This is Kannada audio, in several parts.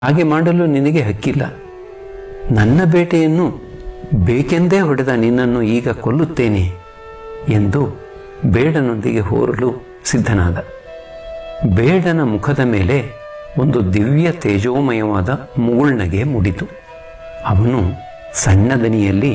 ಹಾಗೆ ಮಾಡಲು ನಿನಗೆ ಹಕ್ಕಿಲ್ಲ ನನ್ನ ಬೇಟೆಯನ್ನು ಬೇಕೆಂದೇ ಹೊಡೆದ ನಿನ್ನನ್ನು ಈಗ ಕೊಲ್ಲುತ್ತೇನೆ ಎಂದು ಬೇಡನೊಂದಿಗೆ ಹೋರಲು ಸಿದ್ಧನಾದ ಬೇಡನ ಮುಖದ ಮೇಲೆ ಒಂದು ದಿವ್ಯ ತೇಜೋಮಯವಾದ ಮುಗುಳ್ನಗೆ ಮೂಡಿತು ಅವನು ಸಣ್ಣ ದನಿಯಲ್ಲಿ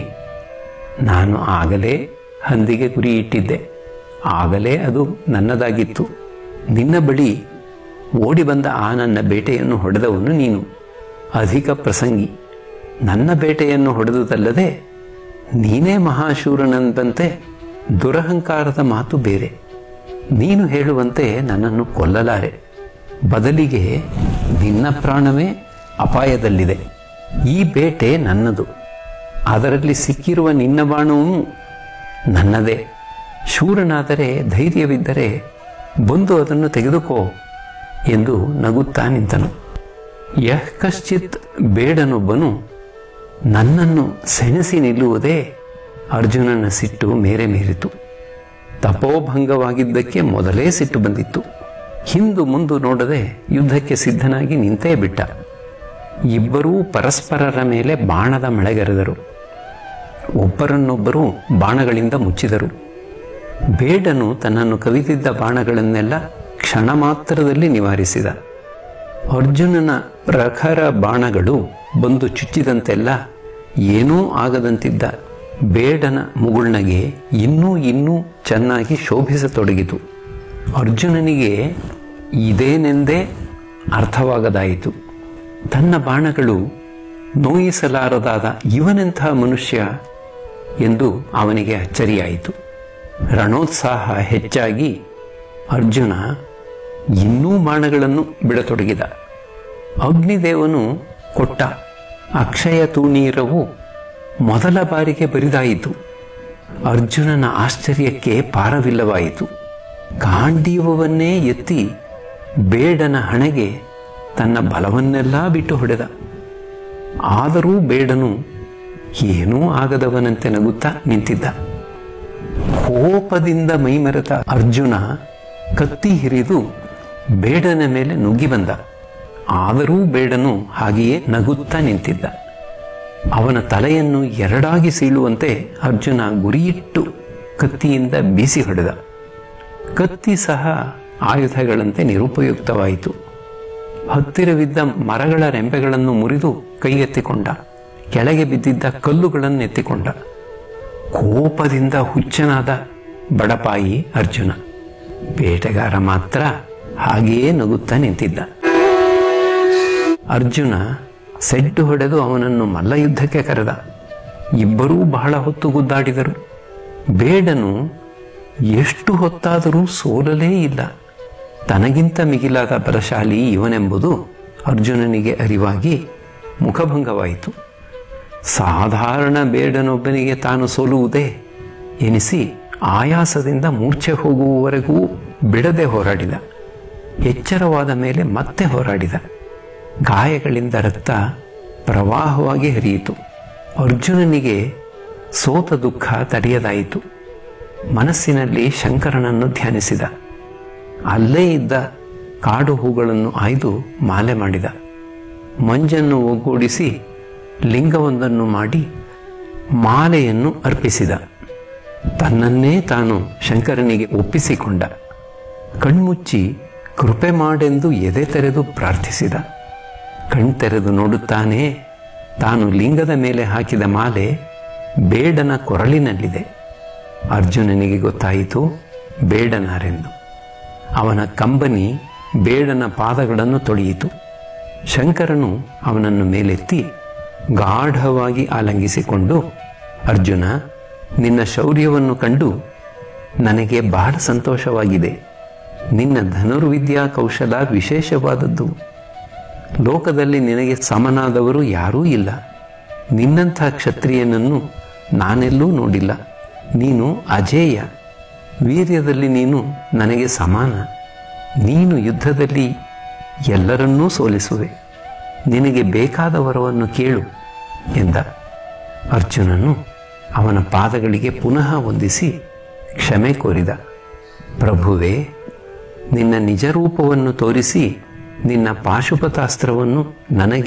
ನಾನು ಆಗಲೇ ಹಂದಿಗೆ ಗುರಿ ಇಟ್ಟಿದ್ದೆ ಆಗಲೇ ಅದು ನನ್ನದಾಗಿತ್ತು ನಿನ್ನ ಬಳಿ ಓಡಿ ಬಂದ ಆ ನನ್ನ ಬೇಟೆಯನ್ನು ಹೊಡೆದವನು ನೀನು ಅಧಿಕ ಪ್ರಸಂಗಿ ನನ್ನ ಬೇಟೆಯನ್ನು ಹೊಡೆದುದಲ್ಲದೆ ನೀನೇ ಮಹಾಶೂರನಂದಂತೆ ದುರಹಂಕಾರದ ಮಾತು ಬೇರೆ ನೀನು ಹೇಳುವಂತೆ ನನ್ನನ್ನು ಕೊಲ್ಲಲಾರೆ ಬದಲಿಗೆ ನಿನ್ನ ಪ್ರಾಣವೇ ಅಪಾಯದಲ್ಲಿದೆ ಈ ಬೇಟೆ ನನ್ನದು ಅದರಲ್ಲಿ ಸಿಕ್ಕಿರುವ ನಿನ್ನ ಬಾಣವೂ ನನ್ನದೇ ಶೂರನಾದರೆ ಧೈರ್ಯವಿದ್ದರೆ ಬಂದು ಅದನ್ನು ತೆಗೆದುಕೋ ಎಂದು ನಗುತ್ತಾ ನಿಂತನು ಯಃ ಕಶ್ಚಿತ್ ಬೇಡನೊಬ್ಬನು ನನ್ನನ್ನು ಸೆಣಸಿ ನಿಲ್ಲುವುದೇ ಅರ್ಜುನನ ಸಿಟ್ಟು ಮೇರೆ ಮೀರಿತು ತಪೋಭಂಗವಾಗಿದ್ದಕ್ಕೆ ಮೊದಲೇ ಸಿಟ್ಟು ಬಂದಿತ್ತು ಹಿಂದು ಮುಂದು ನೋಡದೆ ಯುದ್ಧಕ್ಕೆ ಸಿದ್ಧನಾಗಿ ನಿಂತೇ ಬಿಟ್ಟ ಇಬ್ಬರೂ ಪರಸ್ಪರರ ಮೇಲೆ ಬಾಣದ ಮಳೆಗರೆದರು ಒಬ್ಬರನ್ನೊಬ್ಬರು ಬಾಣಗಳಿಂದ ಮುಚ್ಚಿದರು ಬೇಡನು ತನ್ನನ್ನು ಕವಿದಿದ್ದ ಬಾಣಗಳನ್ನೆಲ್ಲ ಕ್ಷಣ ಮಾತ್ರದಲ್ಲಿ ನಿವಾರಿಸಿದ ಅರ್ಜುನನ ಪ್ರಖರ ಬಾಣಗಳು ಬಂದು ಚುಚ್ಚಿದಂತೆಲ್ಲ ಏನೂ ಆಗದಂತಿದ್ದ ಬೇಡನ ಮುಗುಳ್ನಗೆ ಇನ್ನೂ ಇನ್ನೂ ಚೆನ್ನಾಗಿ ಶೋಭಿಸತೊಡಗಿತು ಅರ್ಜುನನಿಗೆ ಇದೇನೆಂದೇ ಅರ್ಥವಾಗದಾಯಿತು ತನ್ನ ಬಾಣಗಳು ನೋಯಿಸಲಾರದಾದ ಇವನೆಂಥ ಮನುಷ್ಯ ಎಂದು ಅವನಿಗೆ ಅಚ್ಚರಿಯಾಯಿತು ರಣೋತ್ಸಾಹ ಹೆಚ್ಚಾಗಿ ಅರ್ಜುನ ಇನ್ನೂ ಬಾಣಗಳನ್ನು ಬಿಡತೊಡಗಿದ ಅಗ್ನಿದೇವನು ಕೊಟ್ಟ ಅಕ್ಷಯ ತೂಣೀರವು ಮೊದಲ ಬಾರಿಗೆ ಬರಿದಾಯಿತು ಅರ್ಜುನನ ಆಶ್ಚರ್ಯಕ್ಕೆ ಪಾರವಿಲ್ಲವಾಯಿತು ಗಾಂಡೀವವನ್ನೇ ಎತ್ತಿ ಬೇಡನ ಹಣೆಗೆ ತನ್ನ ಬಲವನ್ನೆಲ್ಲ ಬಿಟ್ಟು ಹೊಡೆದ ಆದರೂ ಬೇಡನು ಏನೂ ಆಗದವನಂತೆ ನಗುತ್ತಾ ನಿಂತಿದ್ದ ಕೋಪದಿಂದ ಮೈಮರೆತ ಅರ್ಜುನ ಕತ್ತಿ ಹಿರಿದು ಬೇಡನ ಮೇಲೆ ನುಗ್ಗಿ ಬಂದ ಆದರೂ ಬೇಡನು ಹಾಗೆಯೇ ನಗುತ್ತಾ ನಿಂತಿದ್ದ ಅವನ ತಲೆಯನ್ನು ಎರಡಾಗಿ ಸೀಳುವಂತೆ ಅರ್ಜುನ ಗುರಿಯಿಟ್ಟು ಕತ್ತಿಯಿಂದ ಬೀಸಿ ಹೊಡೆದ ಕತ್ತಿ ಸಹ ಆಯುಧಗಳಂತೆ ನಿರುಪಯುಕ್ತವಾಯಿತು ಹತ್ತಿರವಿದ್ದ ಮರಗಳ ರೆಂಬೆಗಳನ್ನು ಮುರಿದು ಕೈಗೆತ್ತಿಕೊಂಡ ಕೆಳಗೆ ಬಿದ್ದಿದ್ದ ಕಲ್ಲುಗಳನ್ನು ಎತ್ತಿಕೊಂಡ ಕೋಪದಿಂದ ಹುಚ್ಚನಾದ ಬಡಪಾಯಿ ಅರ್ಜುನ ಬೇಟೆಗಾರ ಮಾತ್ರ ಹಾಗೆಯೇ ನಗುತ್ತಾ ನಿಂತಿದ್ದ ಅರ್ಜುನ ಸೆಡ್ಡು ಹೊಡೆದು ಅವನನ್ನು ಮಲ್ಲಯುದ್ಧಕ್ಕೆ ಕರೆದ ಇಬ್ಬರೂ ಬಹಳ ಹೊತ್ತು ಗುದ್ದಾಡಿದರು ಬೇಡನು ಎಷ್ಟು ಹೊತ್ತಾದರೂ ಸೋಲಲೇ ಇಲ್ಲ ತನಗಿಂತ ಮಿಗಿಲಾದ ಬಲಶಾಲಿ ಇವನೆಂಬುದು ಅರ್ಜುನನಿಗೆ ಅರಿವಾಗಿ ಮುಖಭಂಗವಾಯಿತು ಸಾಧಾರಣ ಬೇಡನೊಬ್ಬನಿಗೆ ತಾನು ಸೋಲುವುದೇ ಎನಿಸಿ ಆಯಾಸದಿಂದ ಮೂರ್ಛೆ ಹೋಗುವವರೆಗೂ ಬಿಡದೆ ಹೋರಾಡಿದ ಎಚ್ಚರವಾದ ಮೇಲೆ ಮತ್ತೆ ಹೋರಾಡಿದ ಗಾಯಗಳಿಂದ ರಕ್ತ ಪ್ರವಾಹವಾಗಿ ಹರಿಯಿತು ಅರ್ಜುನನಿಗೆ ಸೋತ ದುಃಖ ತಡೆಯದಾಯಿತು ಮನಸ್ಸಿನಲ್ಲಿ ಶಂಕರನನ್ನು ಧ್ಯಾನಿಸಿದ ಅಲ್ಲೇ ಇದ್ದ ಕಾಡು ಹೂಗಳನ್ನು ಆಯ್ದು ಮಾಲೆ ಮಾಡಿದ ಮಂಜನ್ನು ಒಗ್ಗೂಡಿಸಿ ಲಿಂಗವೊಂದನ್ನು ಮಾಡಿ ಮಾಲೆಯನ್ನು ಅರ್ಪಿಸಿದ ತನ್ನನ್ನೇ ತಾನು ಶಂಕರನಿಗೆ ಒಪ್ಪಿಸಿಕೊಂಡ ಕಣ್ಮುಚ್ಚಿ ಕೃಪೆ ಮಾಡೆಂದು ಎದೆ ತೆರೆದು ಪ್ರಾರ್ಥಿಸಿದ ಕಣ್ತೆರೆದು ನೋಡುತ್ತಾನೆ ತಾನು ಲಿಂಗದ ಮೇಲೆ ಹಾಕಿದ ಮಾಲೆ ಬೇಡನ ಕೊರಳಿನಲ್ಲಿದೆ ಅರ್ಜುನನಿಗೆ ಗೊತ್ತಾಯಿತು ಬೇಡನಾರೆಂದು ಅವನ ಕಂಬನಿ ಬೇಡನ ಪಾದಗಳನ್ನು ತೊಳೆಯಿತು ಶಂಕರನು ಅವನನ್ನು ಮೇಲೆತ್ತಿ ಗಾಢವಾಗಿ ಆಲಂಗಿಸಿಕೊಂಡು ಅರ್ಜುನ ನಿನ್ನ ಶೌರ್ಯವನ್ನು ಕಂಡು ನನಗೆ ಬಹಳ ಸಂತೋಷವಾಗಿದೆ ನಿನ್ನ ಧನುರ್ವಿದ್ಯಾ ಕೌಶಲ ವಿಶೇಷವಾದದ್ದು ಲೋಕದಲ್ಲಿ ನಿನಗೆ ಸಮನಾದವರು ಯಾರೂ ಇಲ್ಲ ನಿನ್ನಂಥ ಕ್ಷತ್ರಿಯನನ್ನು ನಾನೆಲ್ಲೂ ನೋಡಿಲ್ಲ ನೀನು ಅಜೇಯ ವೀರ್ಯದಲ್ಲಿ ನೀನು ನನಗೆ ಸಮಾನ ನೀನು ಯುದ್ಧದಲ್ಲಿ ಎಲ್ಲರನ್ನೂ ಸೋಲಿಸುವೆ ನಿನಗೆ ಬೇಕಾದ ವರವನ್ನು ಕೇಳು ಎಂದ ಅರ್ಜುನನು ಅವನ ಪಾದಗಳಿಗೆ ಪುನಃ ವಂದಿಸಿ ಕ್ಷಮೆ ಕೋರಿದ ಪ್ರಭುವೇ ನಿನ್ನ ನಿಜ ರೂಪವನ್ನು ತೋರಿಸಿ ನಿನ್ನ ಪಾಶುಪತಾಸ್ತ್ರವನ್ನು ನನಗೆ